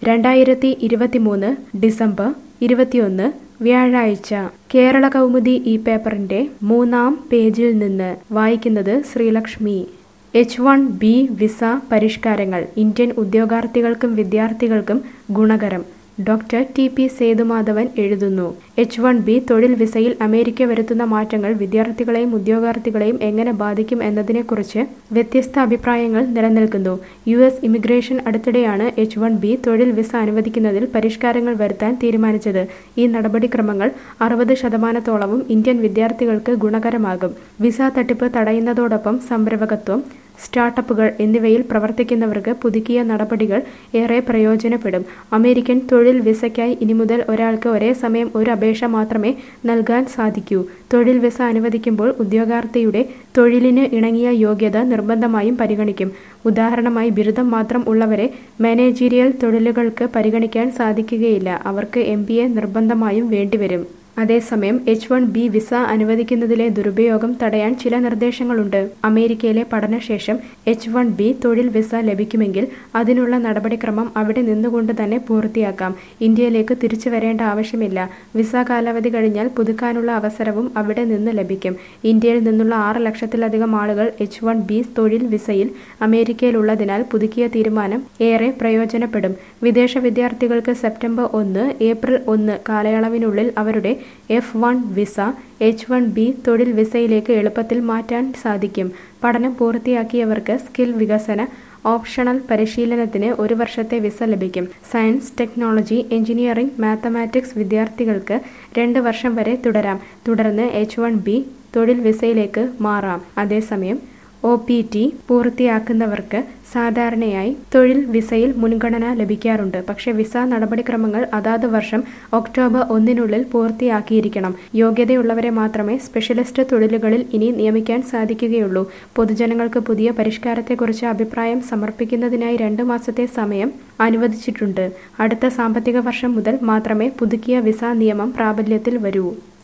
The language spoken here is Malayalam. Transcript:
രണ്ടായിരത്തി ഇരുപത്തിമൂന്ന് ഡിസംബർ ഇരുപത്തിയൊന്ന് വ്യാഴാഴ്ച കേരള കൗമുദി ഈ പേപ്പറിന്റെ മൂന്നാം പേജിൽ നിന്ന് വായിക്കുന്നത് Sreelakshmi H one B visa പരിഷ്കാരങ്ങൾ ഇന്ത്യൻ ഉദ്യോഗാർത്ഥികൾക്കും വിദ്യാർത്ഥികൾക്കും ഗുണകരം ഡോക്ടർ ടി പി സേതുമാധവൻ എഴുതുന്നു എച്ച് വൺ ബി തൊഴിൽ വിസയിൽ അമേരിക്ക വരുത്തുന്ന മാറ്റങ്ങൾ വിദ്യാർത്ഥികളെയും ഉദ്യോഗാർത്ഥികളെയും എങ്ങനെ ബാധിക്കും എന്നതിനെക്കുറിച്ച് വ്യത്യസ്ത അഭിപ്രായങ്ങൾ നിലനിൽക്കുന്നു യു എസ് ഇമിഗ്രേഷൻ അടുത്തിടെയാണ് എച്ച് വൺ ബി തൊഴിൽ വിസ അനുവദിക്കുന്നതിൽ പരിഷ്കാരങ്ങൾ വരുത്താൻ തീരുമാനിച്ചത് ഈ നടപടിക്രമങ്ങൾ അറുപത് ശതമാനത്തോളവും ഇന്ത്യൻ വിദ്യാർത്ഥികൾക്ക് ഗുണകരമാകും വിസ തട്ടിപ്പ് തടയുന്നതോടൊപ്പം സംരംഭകത്വം സ്റ്റാർട്ടപ്പുകൾ എന്നിവയിൽ പ്രവർത്തിക്കുന്നവർക്ക് പുതുക്കിയ നടപടികൾ ഏറെ പ്രയോജനപ്പെടും അമേരിക്കൻ തൊഴിൽ വിസയ്ക്കായി ഇനി മുതൽ ഒരാൾക്ക് ഒരേ സമയം ഒരു അപേക്ഷ മാത്രമേ നൽകാൻ സാധിക്കൂ തൊഴിൽ വിസ അനുവദിക്കുമ്പോൾ ഉദ്യോഗാർത്ഥിയുടെ തൊഴിലിന് ഇണങ്ങിയ യോഗ്യത നിർബന്ധമായും പരിഗണിക്കും ഉദാഹരണമായി ബിരുദം മാത്രം ഉള്ളവരെ മാനേജീരിയൽ തൊഴിലുകൾക്ക് പരിഗണിക്കാൻ സാധിക്കുകയില്ല അവർക്ക് എം നിർബന്ധമായും വേണ്ടിവരും അതേസമയം എച്ച് വൺ ബി വിസ അനുവദിക്കുന്നതിലെ ദുരുപയോഗം തടയാൻ ചില നിർദ്ദേശങ്ങളുണ്ട് അമേരിക്കയിലെ പഠനശേഷം എച്ച് വൺ ബി തൊഴിൽ വിസ ലഭിക്കുമെങ്കിൽ അതിനുള്ള നടപടിക്രമം അവിടെ നിന്നുകൊണ്ട് തന്നെ പൂർത്തിയാക്കാം ഇന്ത്യയിലേക്ക് തിരിച്ചു വരേണ്ട ആവശ്യമില്ല വിസ കാലാവധി കഴിഞ്ഞാൽ പുതുക്കാനുള്ള അവസരവും അവിടെ നിന്ന് ലഭിക്കും ഇന്ത്യയിൽ നിന്നുള്ള ആറ് ലക്ഷത്തിലധികം ആളുകൾ എച്ച് വൺ ബി തൊഴിൽ വിസയിൽ അമേരിക്കയിലുള്ളതിനാൽ പുതുക്കിയ തീരുമാനം ഏറെ പ്രയോജനപ്പെടും വിദേശ വിദ്യാർത്ഥികൾക്ക് സെപ്റ്റംബർ ഒന്ന് ഏപ്രിൽ ഒന്ന് കാലയളവിനുള്ളിൽ അവരുടെ F one visa H one B തൊഴിൽ വിസയിലേക്ക് എളുപ്പത്തിൽ മാറ്റാൻ സാധിക്കും പഠനം പൂർത്തിയാക്കിയവർക്ക് സ്കിൽ വികസന ഓപ്ഷണൽ പരിശീലനത്തിന് ഒരു വർഷത്തെ വിസ ലഭിക്കും സയൻസ് ടെക്നോളജി എഞ്ചിനീയറിംഗ് മാത്തമാറ്റിക്സ് വിദ്യാർത്ഥികൾക്ക് രണ്ട് വർഷം വരെ തുടരാം തുടർന്ന് എച്ച് വൺ ബി തൊഴിൽ വിസയിലേക്ക് മാറാം അതേസമയം ഒ പി ടി പൂർത്തിയാക്കുന്നവർക്ക് സാധാരണയായി തൊഴിൽ വിസയിൽ മുൻഗണന ലഭിക്കാറുണ്ട് പക്ഷേ വിസ നടപടിക്രമങ്ങൾ അതാത് വർഷം ഒക്ടോബർ ഒന്നിനുള്ളിൽ പൂർത്തിയാക്കിയിരിക്കണം യോഗ്യതയുള്ളവരെ മാത്രമേ സ്പെഷ്യലിസ്റ്റ് തൊഴിലുകളിൽ ഇനി നിയമിക്കാൻ സാധിക്കുകയുള്ളൂ പൊതുജനങ്ങൾക്ക് പുതിയ പരിഷ്കാരത്തെക്കുറിച്ച് അഭിപ്രായം സമർപ്പിക്കുന്നതിനായി രണ്ട് മാസത്തെ സമയം അനുവദിച്ചിട്ടുണ്ട് അടുത്ത സാമ്പത്തിക വർഷം മുതൽ മാത്രമേ പുതുക്കിയ വിസ നിയമം പ്രാബല്യത്തിൽ വരൂ